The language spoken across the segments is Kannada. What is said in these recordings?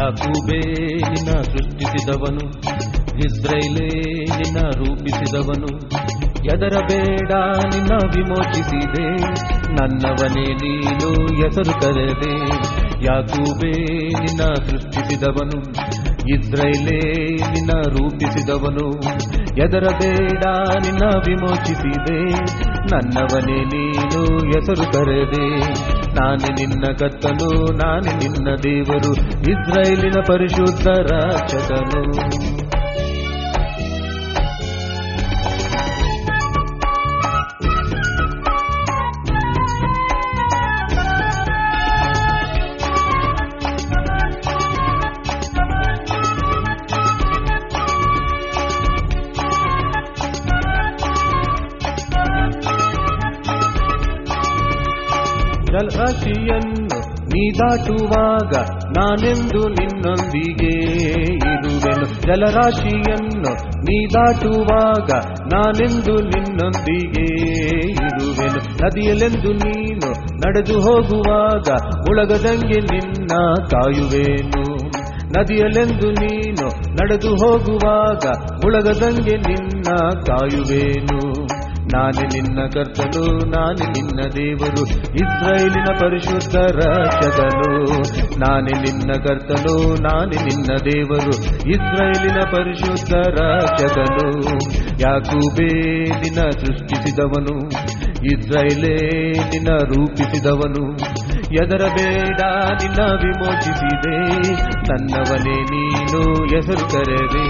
ಯಾಕೂಬೇ ನಿನ್ನ ಸೃಷ್ಟಿಸಿದವನು ಇಸ್ರೈಲೇ ನಿನ್ನ ರೂಪಿಸಿದವನು ಎದರ ಬೇಡ ನಿನ್ನ ವಿಮೋಚಿಸಿದೆ ನನ್ನವನೇ ನೀನು ಹೆಸರು ಕರೆದೆ ಯಾಕೂಬೇ ನಿನ್ನ ಸೃಷ್ಟಿಸಿದವನು ಇಸ್ರೈಲೇ ನಿನ್ನ ರೂಪಿಸಿದವನು ಎದರ ಬೇಡ ನಿನ್ನ ವಿಮೋಚಿಸಿದೆ ನನ್ನವನೇ ನೀನು ಹೆಸರು ಕರೆದೆ ನಾನೇ ನಿನ್ನ ಕತ್ತನು ನಾನೇ ನಿನ್ನ ದೇವರು ಇಸ್ರಾಯೇಲಿನ ಪರಿಶುದ್ಧ ರಾಕ್ಷಕನು ಜಲರಾಶಿಯನ್ನು ನೀ ದಾಟುವಾಗ ನಾನೆಂದು ನಿನ್ನೊಂದಿಗೆ ಇರುವೆನು ಜಲರಾಶಿಯನ್ನು ನೀ ದಾಟುವಾಗ ನಾನೆಂದು ನಿನ್ನೊಂದಿಗೆ ಇರುವೆನು ನದಿಯಲೆಂದು ನೀನು ನಡೆದು ಹೋಗುವಾಗ ಮುಳಗದಂಗೆ ನಿನ್ನ ಕಾಯುವೆನು ನದಿಯಲೆಂದು ನೀನು ನಡೆದು ಹೋಗುವಾಗ ಮುಳಗದಂಗೆ ನಿನ್ನ ಕಾಯುವೆನು ನಾನೇ ನಿನ್ನ ಕರ್ತನು ನಾನೇ ನಿನ್ನ ದೇವರು ಇಸ್ರಾಯೇಲಿನ ಪರಿಶುದ್ಧ ರಕ್ಷಕನು ನಾನೇ ನಿನ್ನ ಕರ್ತನು ನಾನೇ ನಿನ್ನ ದೇವರು ಇಸ್ರಾಯೇಲಿನ ಪರಿಶುದ್ಧ ರಕ್ಷಕನು ಯಾಕೂಬೇ ನಿನ್ನ ಸೃಷ್ಟಿಸಿದವನು ಇಸ್ರಾಯೇಲೇ ನಿನ್ನ ರೂಪಿಸಿದವನು ಎದರ ಬೇಡ ನಿನ್ನ ವಿಮೋಚಿಸಿದೆ ನನ್ನವನೇ ನೀನು ಹೆಸರು ಕರೆದೆ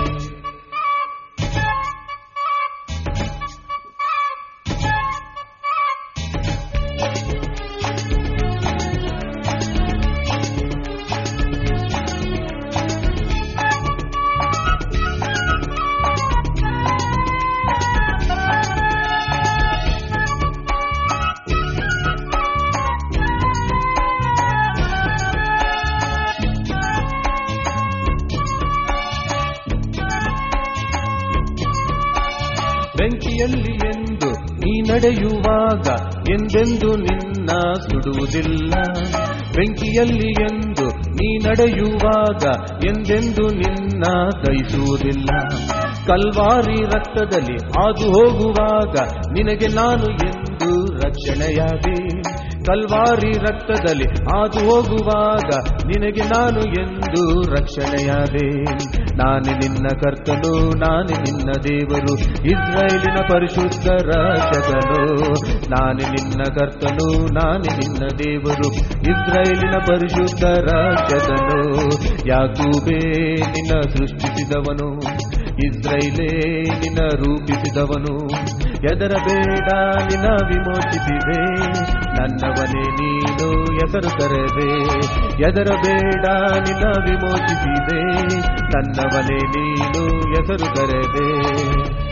ಬೆಂಕಿಯಲ್ಲಿ ಎಂದು ನೀ ನಡೆಯುವಾಗ ಎಂದೆಂದು ನಿನ್ನ ಸುಡುವುದಿಲ್ಲ ಬೆಂಕಿಯಲ್ಲಿ ಎಂದು ನೀ ನಡೆಯುವಾಗ ಎಂದೆಂದು ನಿನ್ನ ದಯಿಸುವುದಿಲ್ಲ ಕಲ್ವಾರಿ ರಕ್ತದಲ್ಲಿ ಹಾದು ಹೋಗುವಾಗ ನಿನಗೆ ನಾನು ಎಂದು ರಕ್ಷಣೆಯಾದೆ ಕಲ್ವಾರಿ ರಕ್ತದಲ್ಲಿ ಹಾದು ಹೋಗುವಾಗ ನಿನಗೆ ನಾನು ಎಂದು ರಕ್ಷಣೆಯಾದೆ ನಾನೇ ನಿನ್ನ ಕರ್ತನು ನಾನೇ ನಿನ್ನ ದೇವರು ಇಸ್ರಾಯೇಲಿನ ಪರಿಶುದ್ಧ ರಕ್ಷಕನು ನಾನೇ ನಿನ್ನ ಕರ್ತನು ನಾನೇ ನಿನ್ನ ದೇವರು ಇಸ್ರಾಯೇಲಿನ ಪರಿಶುದ್ಧ ರಕ್ಷಕನು ಯಾಕೂಬೇ ನಿನ್ನ ಸೃಷ್ಟಿಸಿದವನು ಇಸ್ರೈಲೇ ನಿನ್ನ ರೂಪಿಸಿದವನು ಎದರ ಬೇಡ ನಿನ್ನ ವಿಮೋಚಿಸಿದೆ ನನ್ನವನೇ ನೀನು ಹೆಸರು ಕರೆದೆ ಎದರ ಬೇಡ ನಿನ್ನ ವಿಮೋಚಿಸಿದೆ ನನ್ನವನೇ ನೀನು ಹೆಸರು ಕರೆದೆ